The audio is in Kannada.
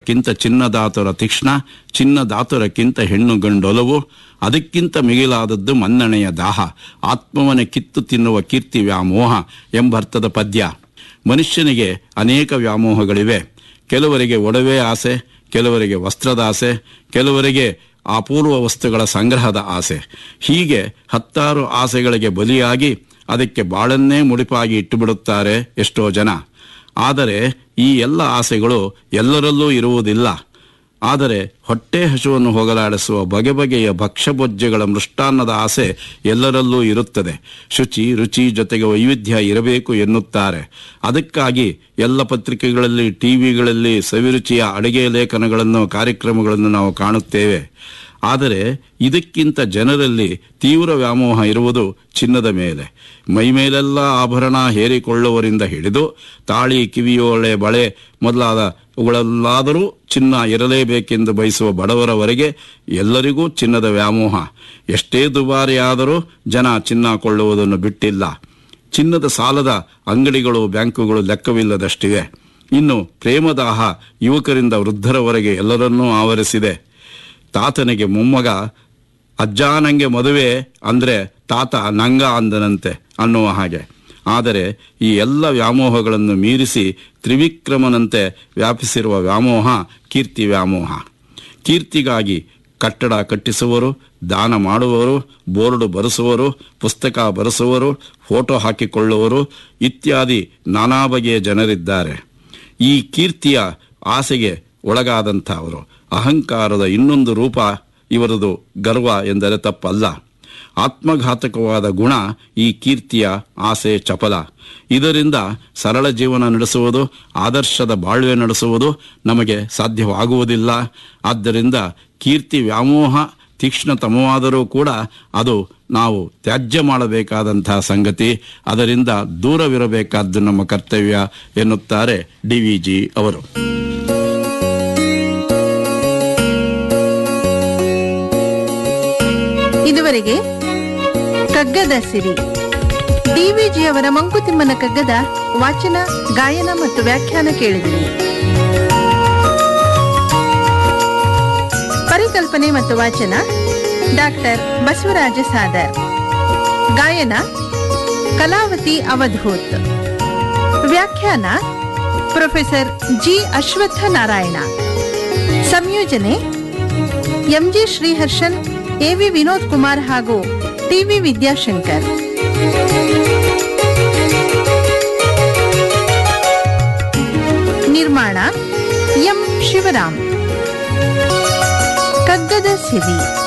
ಬಂಗಾರಕ್ಕಿಂತ ಚಿನ್ನದಾತುರ ತೀಕ್ಷ್ಣ ಚಿನ್ನದಾತುರಕ್ಕಿಂತ ಹೆಣ್ಣು ಗಂಡೊಲವು ಅದಕ್ಕಿಂತ ಮಿಗಿಲಾದದ್ದು ಮನ್ನಣೆಯ ದಾಹ ಆತ್ಮವನ್ನೇ ಕಿತ್ತು ತಿನ್ನುವ ಕೀರ್ತಿ ವ್ಯಾಮೋಹ ಎಂಬರ್ಥದ ಪದ್ಯ ಮನುಷ್ಯನಿಗೆ ಅನೇಕ ವ್ಯಾಮೋಹಗಳಿವೆ ಕೆಲವರಿಗೆ ಒಡವೆ ಆಸೆ ಕೆಲವರಿಗೆ ವಸ್ತ್ರದ ಆಸೆ ಕೆಲವರಿಗೆ ಅಪೂರ್ವ ವಸ್ತುಗಳ ಸಂಗ್ರಹದ ಆಸೆ ಹೀಗೆ ಹತ್ತಾರು ಆಸೆಗಳಿಗೆ ಬಲಿಯಾಗಿ ಅದಕ್ಕೆ ಬಾಳನ್ನೇ ಮುಡಿಪಾಗಿ ಇಟ್ಟುಬಿಡುತ್ತಾರೆ ಎಷ್ಟೋ ಜನ ಆದರೆ ಈ ಎಲ್ಲ ಆಸೆಗಳು ಎಲ್ಲರಲ್ಲೂ ಇರುವುದಿಲ್ಲ ಆದರೆ ಹೊಟ್ಟೆ ಹಸುವನ್ನು ಹೋಗಲಾಡಿಸುವ ಬಗೆ ಬಗೆಯ ಭಕ್ಷ್ಯಭೋಜ್ಯಗಳ ಮೃಷ್ಟಾನ್ನದ ಆಸೆ ಎಲ್ಲರಲ್ಲೂ ಇರುತ್ತದೆ ಶುಚಿ ರುಚಿ ಜೊತೆಗೆ ವೈವಿಧ್ಯ ಇರಬೇಕು ಎನ್ನುತ್ತಾರೆ ಅದಕ್ಕಾಗಿ ಎಲ್ಲ ಪತ್ರಿಕೆಗಳಲ್ಲಿ ಟಿವಿಗಳಲ್ಲಿ ಸವಿರುಚಿಯ ಅಡುಗೆ ಲೇಖನಗಳನ್ನು ಕಾರ್ಯಕ್ರಮಗಳನ್ನು ನಾವು ಕಾಣುತ್ತೇವೆ ಆದರೆ ಇದಕ್ಕಿಂತ ಜನರಲ್ಲಿ ತೀವ್ರ ವ್ಯಾಮೋಹ ಇರುವುದು ಚಿನ್ನದ ಮೇಲೆ ಮೈಮೇಲೆಲ್ಲ ಆಭರಣ ಹೇರಿಕೊಳ್ಳುವರಿಂದ ಹಿಡಿದು ತಾಳಿ ಕಿವಿಯೋಳೆ ಬಳೆ ಮೊದಲಾದ ಅವುಗಳಲ್ಲಾದರೂ ಚಿನ್ನ ಇರಲೇಬೇಕೆಂದು ಬಯಸುವ ಬಡವರವರೆಗೆ ಎಲ್ಲರಿಗೂ ಚಿನ್ನದ ವ್ಯಾಮೋಹ ಎಷ್ಟೇ ದುಬಾರಿಯಾದರೂ ಜನ ಚಿನ್ನ ಕೊಳ್ಳುವುದನ್ನು ಬಿಟ್ಟಿಲ್ಲ ಚಿನ್ನದ ಸಾಲದ ಅಂಗಡಿಗಳು ಬ್ಯಾಂಕುಗಳು ಲೆಕ್ಕವಿಲ್ಲದಷ್ಟಿವೆ ಇನ್ನು ಪ್ರೇಮದಾಹ ಯುವಕರಿಂದ ವೃದ್ಧರವರೆಗೆ ಎಲ್ಲರನ್ನೂ ಆವರಿಸಿದೆ ತಾತನಿಗೆ ಮೊಮ್ಮಗ ಅಜ್ಜ ನಂಗೆ ಮದುವೆ ಅಂದ್ರೆ ತಾತ ನಂಗ ಅಂದನಂತೆ ಅನ್ನುವ ಹಾಗೆ ಆದರೆ ಈ ಎಲ್ಲ ವ್ಯಾಮೋಹಗಳನ್ನು ಮೀರಿಸಿ ತ್ರಿವಿಕ್ರಮನಂತೆ ವ್ಯಾಪಿಸಿರುವ ವ್ಯಾಮೋಹ ಕೀರ್ತಿ ವ್ಯಾಮೋಹ ಕೀರ್ತಿಗಾಗಿ ಕಟ್ಟಡ ಕಟ್ಟಿಸುವರು ದಾನ ಮಾಡುವವರು ಬೋರ್ಡು ಬರೆಸುವರು ಪುಸ್ತಕ ಬರೆಸುವರು ಫೋಟೋ ಹಾಕಿಕೊಳ್ಳುವರು ಇತ್ಯಾದಿ ನಾನಾ ಬಗೆಯ ಜನರಿದ್ದಾರೆ ಈ ಕೀರ್ತಿಯ ಆಸೆಗೆ ಒಳಗಾದಂಥವರು ಅಹಂಕಾರದ ಇನ್ನೊಂದು ರೂಪ ಇವರದು ಗರ್ವ ಎಂದರೆ ತಪ್ಪಲ್ಲ ಆತ್ಮಘಾತಕವಾದ ಗುಣ ಈ ಕೀರ್ತಿಯ ಆಸೆ ಚಪಲ ಇದರಿಂದ ಸರಳ ಜೀವನ ನಡೆಸುವುದು ಆದರ್ಶದ ಬಾಳ್ವೆ ನಡೆಸುವುದು ನಮಗೆ ಸಾಧ್ಯವಾಗುವುದಿಲ್ಲ ಆದ್ದರಿಂದ ಕೀರ್ತಿ ವ್ಯಾಮೋಹ ತೀಕ್ಷ್ಣತಮವಾದರೂ ಕೂಡ ಅದು ನಾವು ತ್ಯಾಜ್ಯ ಮಾಡಬೇಕಾದಂತಹ ಸಂಗತಿ ಅದರಿಂದ ದೂರವಿರಬೇಕಾದ್ದು ನಮ್ಮ ಕರ್ತವ್ಯ ಎನ್ನುತ್ತಾರೆ ಡಿ ವಿ ಜಿ ಅವರು ಇದುವರೆಗೆ ಕಗ್ಗದ ಸಿರಿ ಡಿವಿಜಿಯವರ ಮಂಕುತಿಮ್ಮನ ಕಗ್ಗದ ವಾಚನ ಗಾಯನ ಮತ್ತು ವ್ಯಾಖ್ಯಾನ ಕೇಳಿದಿರಿ ಪರಿಕಲ್ಪನೆ ಮತ್ತು ವಾಚನ ಡಾಕ್ಟರ್ ಬಸವರಾಜ ಸಾದರ್ ಗಾಯನ ಕಲಾವತಿ ಅವಧೂತ್ ವ್ಯಾಖ್ಯಾನ ಪ್ರೊಫೆಸರ್ ಜಿ ಅಶ್ವತ್ಥ ನಾರಾಯಣ ಸಂಯೋಜನೆ ಎಂಜಿ ಶ್ರೀಹರ್ಷನ್ ಎವಿ ವಿನೋದ್ ಕುಮಾರ್ ಹಾಗೂ ಟಿವಿ ವಿದ್ಯಾಶಂಕರ್ ನಿರ್ಮಾಣ ಎಂ ಶಿವರಾಮ್ ಕಗ್ಗದ ಸಿರಿ